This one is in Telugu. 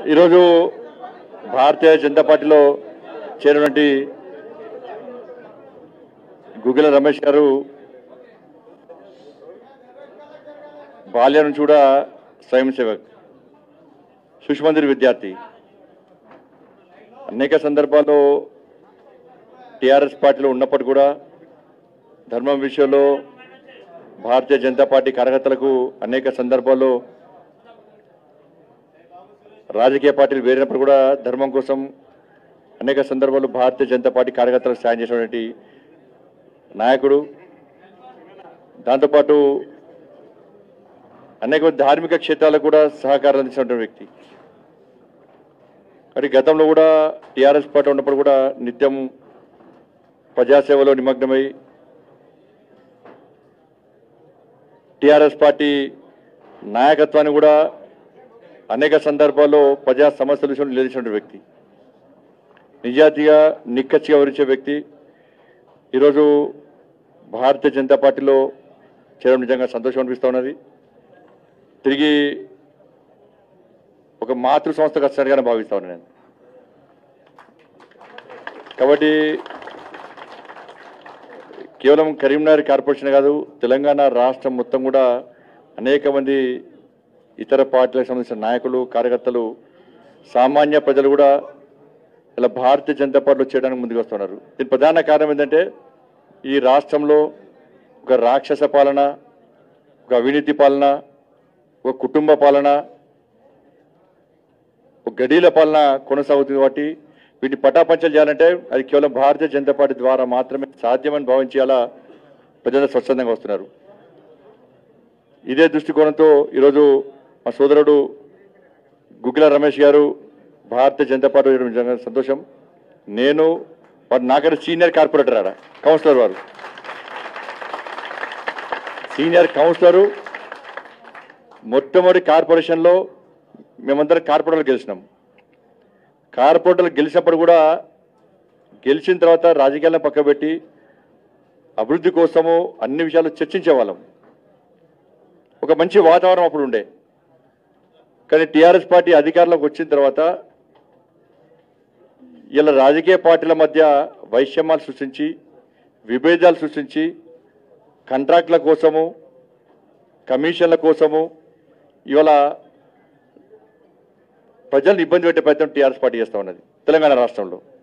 ఈరోజు భారతీయ జనతా పార్టీలో చేరినటువంటి గుగ్గిల రమేష్ గారు బాల్యం నుంచి కూడా స్వయం సేవక్ సుష్మందిర్ విద్యార్థి అనేక సందర్భాల్లో టీఆర్ఎస్ పార్టీలో ఉన్నప్పటికీ కూడా ధర్మం విషయంలో భారతీయ జనతా పార్టీ కార్యకర్తలకు అనేక సందర్భాల్లో రాజకీయ పార్టీలు వేరినప్పుడు కూడా ధర్మం కోసం అనేక సందర్భాల్లో భారతీయ జనతా పార్టీ కార్యకర్తలకు సాయం చేసినటువంటి నాయకుడు దాంతోపాటు అనేక ధార్మిక క్షేత్రాలకు కూడా సహకారం అందించినటువంటి వ్యక్తి మరి గతంలో కూడా టీఆర్ఎస్ పార్టీ ఉన్నప్పుడు కూడా నిత్యం ప్రజాసేవలో నిమగ్నమై టీఆర్ఎస్ పార్టీ నాయకత్వాన్ని కూడా అనేక సందర్భాల్లో ప్రజా సమస్యల విషయంలో నిలదీసిన వ్యక్తి నిజాతిగా నిక్కచ్చిగా వివరించే వ్యక్తి ఈరోజు భారతీయ జనతా పార్టీలో చేరడం నిజంగా సంతోషం అనిపిస్తూ ఉన్నది తిరిగి ఒక మాతృ సంస్థకు వచ్చినట్టుగానే భావిస్తా ఉన్నాను నేను కాబట్టి కేవలం కరీంనగర్ కార్పొరేషన్ కాదు తెలంగాణ రాష్ట్రం మొత్తం కూడా అనేక మంది ఇతర పార్టీలకు సంబంధించిన నాయకులు కార్యకర్తలు సామాన్య ప్రజలు కూడా ఇలా భారతీయ జనతా పార్టీలో చేయడానికి ముందుకు వస్తున్నారు దీని ప్రధాన కారణం ఏంటంటే ఈ రాష్ట్రంలో ఒక రాక్షస పాలన ఒక అవినీతి పాలన ఒక కుటుంబ పాలన ఒక గడీల పాలన కొనసాగుతుంది కాబట్టి వీటిని పటాపంచలు చేయాలంటే అది కేవలం భారతీయ జనతా పార్టీ ద్వారా మాత్రమే సాధ్యమని భావించి అలా ప్రజలు స్వచ్ఛందంగా వస్తున్నారు ఇదే దృష్టికోణంతో ఈరోజు మా సోదరుడు గుగ్గిల రమేష్ గారు భారతీయ జనతా పార్టీ చేయడం నిజంగా సంతోషం నేను వారు నాకంటే సీనియర్ కార్పొరేటర్ ఆడ కౌన్సిలర్ వారు సీనియర్ కౌన్సిలరు మొట్టమొదటి కార్పొరేషన్లో మేమందరం కార్పొరేటర్లు గెలిచినాం కార్పొరేటర్లు గెలిచినప్పుడు కూడా గెలిచిన తర్వాత రాజకీయాలను పక్కబెట్టి అభివృద్ధి కోసము అన్ని విషయాలు చర్చించేవాళ్ళం ఒక మంచి వాతావరణం అప్పుడు ఉండే కానీ టీఆర్ఎస్ పార్టీ అధికారంలోకి వచ్చిన తర్వాత ఇలా రాజకీయ పార్టీల మధ్య వైషమ్యాలు సృష్టించి విభేదాలు సృష్టించి కాంట్రాక్ట్ల కోసము కమిషన్ల కోసము ఇవాళ ప్రజల్ని ఇబ్బంది పెట్టే ప్రయత్నం టీఆర్ఎస్ పార్టీ చేస్తూ ఉన్నది తెలంగాణ రాష్ట్రంలో